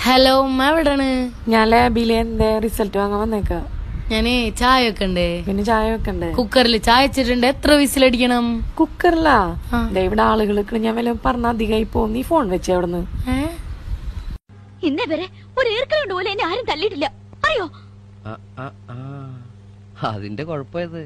Hello ഉമ്മ എവിടാണ് ഞാൻ ലാബിലെ എന്റെ റിസൾട്ട് വാങ്ങാൻ വന്നേക്ക ഞാനേ ചായ വെക്കണ്ടേ പിന്നെ ചായ വെക്കണ്ടേ കുക്കറിൽ ചായ വെച്ചിട്ടുണ്ട് എത്ര വിസിലടിക്കണം കുക്കറിലാ ആ. ദേ ഇവിടെ ആളുകൾ ഞാൻ വല്ല പറഞ്ഞ അധികമായി പോകും നീ ഫോൺ വെച്ചേ അവിടുന്ന് ഏ? ഇന്നേ വരെ ഒരു ഏർക്കലുണ്ട് പോലെ എന്നെ ആരും തല്ലിയിട്ടില്ല അറിയോ ആ, ആ, ആ. അതിന്റെ കുഴപ്പത്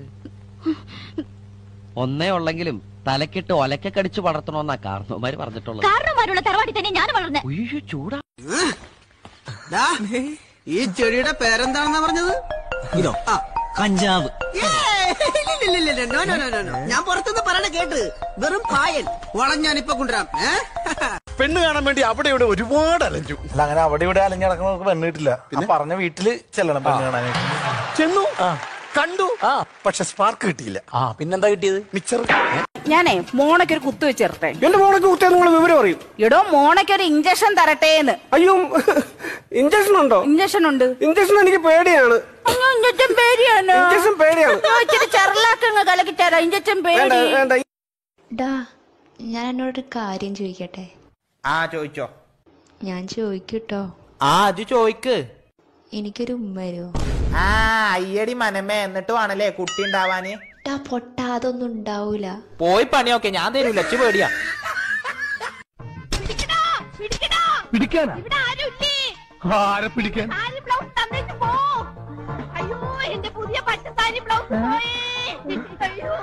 ഒന്നേ ഉള്ളെങ്കിലും തലക്കിട്ട് ഒലക്കെ കടിച്ചു വളർത്തണമെന്നാ കാരണവന്മാര് പറഞ്ഞിട്ടുള്ളത് കാരണവന്മാരുള്ള തറവാട്ടി തന്നെ ഞാൻ വളർന്നെ ഉയ്യോ ചൂടാ ദാ, ഈ ചെടിയുടെ പേരെന്താണെന്നാ പറഞ്ഞത് ഇതോ കഞ്ചാവ് ഇല്ലില്ലില്ലില്ല, no, no, no, no, no. ഞാൻ പുറത്തുനിന്ന് പറയണ കേട്ട് വെറും പായൽ വളഞ്ഞാനിപ്പൊ കൊണ്ടുവരാം ഏ പെണ്ണ് കാണാൻ വേണ്ടി അവിടെ ഇവിടെ ഒരുപാട് അലഞ്ഞു അല്ല അങ്ങനെ അവിടെ ഇവിടെ അലഞ്ഞ് നടക്കണ നമുക്ക് പെണ്ണ് കിട്ടില്ല ആ പറഞ്ഞ വീട്ടില് ചെല്ലണം പെണ്ണ് കാണാനായിട്ട് ചെന്നു കണ്ടു പക്ഷെ സ്പാർക്ക് കിട്ടിയില്ല ആ പിന്നെന്താ കിട്ടിയത് മിച്ചർ ഞാനേ മോണയ്ക്ക് ഒരു കുത്തു വെച്ചിരട്ടെ എന്റെ മോണക്ക് കുത്തിയാൽ നിങ്ങൾ വിവരം അറിയും എടോ മോണയ്ക്ക് ഒരു ഇഞ്ചക്ഷൻ തരട്ടേന്ന് അയ്യോ ഇഞ്ചക്ഷൻ ഉണ്ടോ ഇഞ്ചക്ഷൻ ഉണ്ട് ഇഞ്ചക്ഷൻ എനിക്ക് പേടിയാണ് അയ്യോ, ഇഞ്ചക്ഷൻ പേടിയാണോ ഇഞ്ചക്ഷൻ പേടിയാണ് അയ്യോ, ഇച്ചിരി ചെറുലാക്കങ്ങ് കലക്കി തരാം ഇഞ്ചക്ഷൻ വേണ്ട പേടി വേണ്ട ഡാ ഞാൻ എന്നോടൊരു കാര്യം ചോദിക്കട്ടെ ആ ചോദിച്ചോ ഞാൻ ചോദിക്കൂട്ടോ ആ അത് ചോദിക്ക് എനിക്കൊരു ഉമ്മ വരുമോ ആ അയ്യടി മനമേ എന്നിട്ട് വേണല്ലേ കുട്ടി ഉണ്ടാവാന് ഡാ പൊട്ട അതൊന്നും ഉണ്ടാവൂല പോയി പണിയൊക്കെ ഞാൻ തരൂല അച്ചു പേടിയാ പിടിക്കാനാ ഇവിടെ ആരുമില്ലേ ആരെ പിടിക്കാൻ സാരി ബ്ലൗസ് തന്നിട്ട് പോ അയ്യോ എന്റെ പുതിയ പച്ച സാരി ബ്ലൗസ് പോയേ അയ്യോ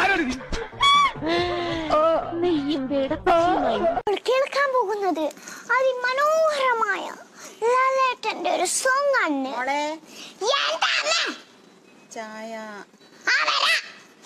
കേൾക്കാൻ പോകുന്നത് അതിമനോഹരമായ ലാലേട്ടന്റെ ഒരു സോങ് ആണ് എന്താണ്? ആ, വരാം.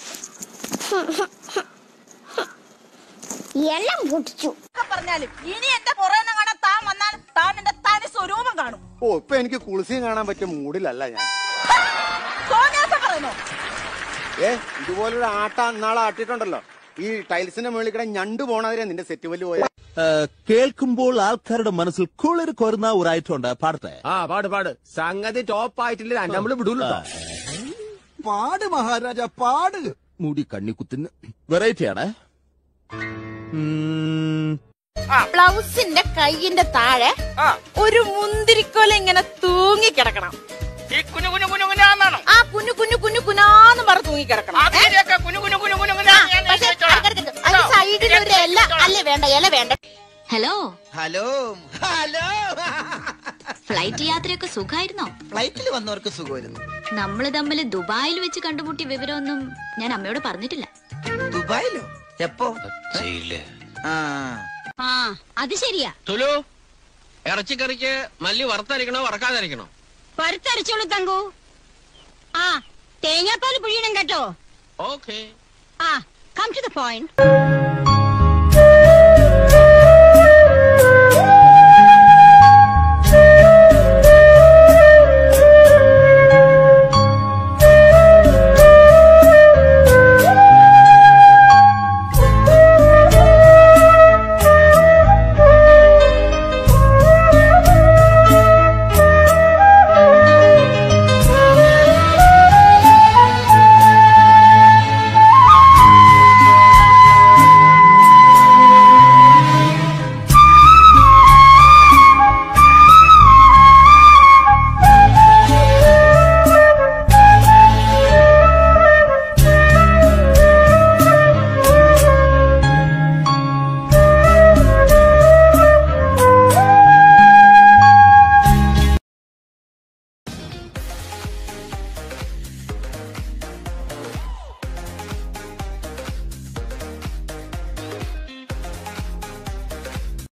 എല്ലാം പൊട്ടിച്ചു പറഞ്ഞാലും ഇനി എന്റെ പുറകെ കാണാൻ താൻ വന്നാൽ താൻ എന്റെ തനി സ്വരൂപം കാണും ഓ ഇപ്പൊ എനിക്ക് കുളിസിയും കാണാൻ പറ്റിയ മൂഡിലല്ല ഞാൻ തോന്നിയാസം പറയുന്നു ഏ ഇതുപോലൊരു ആട്ട നാളെ ആട്ടിട്ടുണ്ടല്ലോ ഈ ടൈൽസിന്റെ മുകളിൽ കൂടെ ഞണ്ട് പോണതിരെ നിന്റെ സെറ്റ് വല്ല് പോയ കേൾക്കുമ്പോൾ ആൾക്കാരുടെ മനസ്സിൽ കുളിർ കൊരുന്ന ഒരു ഐറ്റം ഉണ്ട് പാടത്തെ ആ പാട് പാട് സംഗതി ടോപ്പ് ആയിട്ടില്ല നമ്മള് വിടൂല പാട് മഹാരാജ പാട് മുടി കണ്ണിക്കുത്തിന് വെറൈറ്റി ആണ് ബ്ലൗസിന്റെ കൈയിന്റെ താഴെ ഒരു മുന്തിരിക്കോല ഇങ്ങനെ തൂങ്ങി കിടക്കണം ആ കുഞ്ഞു കുഞ്ഞു കുഞ്ഞു കുനാന്ന് പറ തൂങ്ങി കിടക്കണം സൈഡിൽ ഒരു ഇല അല്ലേ വേണ്ട ഇല വേണ്ട ഹലോ ഹലോ ഹലോ ഫ്ലൈറ്റ് യാത്രയൊക്കെ സുഖമായിരുന്നോ ഫ്ലൈറ്റിൽ വന്നവർക്ക് സുഖമായിരുന്നു നമ്മൾ തമ്മിൽ ദുബായിൽ വെച്ച് കണ്ടുമുട്ടിയ വിവരമൊന്നും ഞാൻ അമ്മയോട് പറഞ്ഞിട്ടില്ല ദുബായിലോ എപ്പോ ആ ആ അത് ശരിയാ തുലു ഇറച്ചിക്കറിക്ക് മല്ലി വറുത്തരിക്കണോ വറക്കാതിരിക്കണോ പരുത്തരച്ചോളൂ തങ്കു ആ തേങ്ങാപ്പാൽ പുഴിയണം കേട്ടോ ഓക്കേ ആ കം ടു ദ പോയിന്റ്